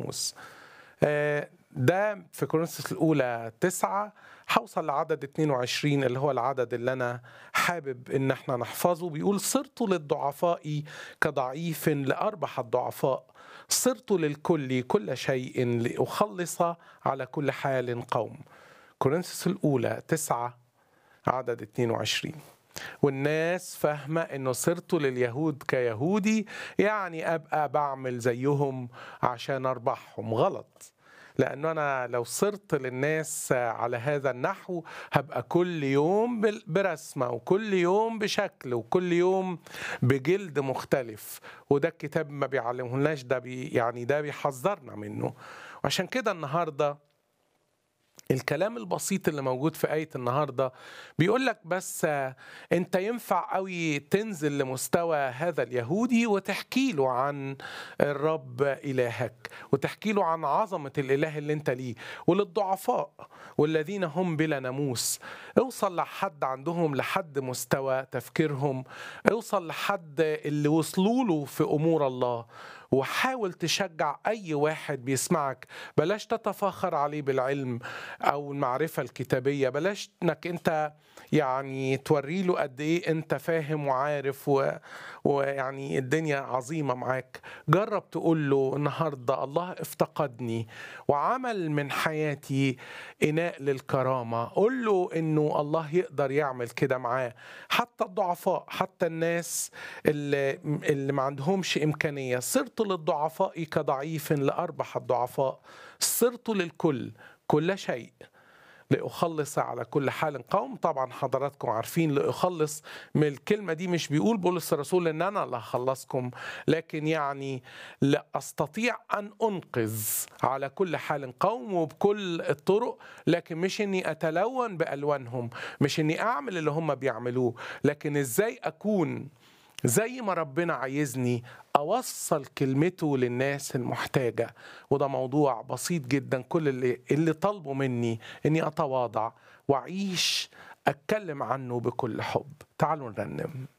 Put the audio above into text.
ناموس آه، ده في كورنثوس الأولى تسعة هوصل لعدد 22 اللي هو العدد اللي أنا حابب إن احنا نحفظه بيقول صرت للضعفاء كضعيف لأربح الضعفاء صرت للكل كل شيء لأخلص على كل حال قوم كورنثوس الأولى تسعة عدد 22 والناس فاهمة انه صرت لليهود كيهودي يعني ابقى بعمل زيهم عشان اربحهم غلط لانه انا لو صرت للناس على هذا النحو هبقى كل يوم بال- برسمه وكل يوم بشكل وكل يوم بجلد مختلف وده الكتاب ما بيعلمهولناش ده بي يعني ده بيحذرنا منه وعشان كده النهارده الكلام البسيط اللي موجود في آية النهاردة بيقول لك بس آه، أنت ينفع قوي تنزل لمستوى هذا اليهودي وتحكي له عن الرب إلهك وتحكي له عن عظمة الإله اللي أنت ليه وللضعفاء والذين هم بلا ناموس اوصل لحد عندهم لحد مستوى تفكيرهم اوصل لحد اللي وصلوا له في أمور الله وحاول تشجع أي واحد بيسمعك بلاش تتفاخر عليه بالعلم أو المعرفة الكتابية بلاش إنك أنت يعني توري له قد إيه أنت فاهم وعارف و... ويعني الدنيا عظيمة معاك جرب تقول له النهاردة الله افتقدني وعمل من حياتي إناء للكرامة قول له إنه الله يقدر يعمل كده معاه حتى الضعفاء حتى الناس اللي, اللي ما عندهمش إمكانية صرت للضعفاء كضعيف لأربح الضعفاء صرت للكل كل شيء لأخلص على كل حال قوم طبعا حضراتكم عارفين لأخلص من الكلمة دي مش بيقول بولس الرسول إن أنا اللي هخلصكم لكن يعني لا أستطيع أن أنقذ على كل حال قوم وبكل الطرق لكن مش إني أتلون بألوانهم مش إني أعمل اللي هم بيعملوه لكن إزاي أكون زي ما ربنا عايزني أوصل كلمته للناس المحتاجة وده موضوع بسيط جدا كل اللي, اللي طلبوا مني إني أتواضع وأعيش أتكلم عنه بكل حب تعالوا نرنم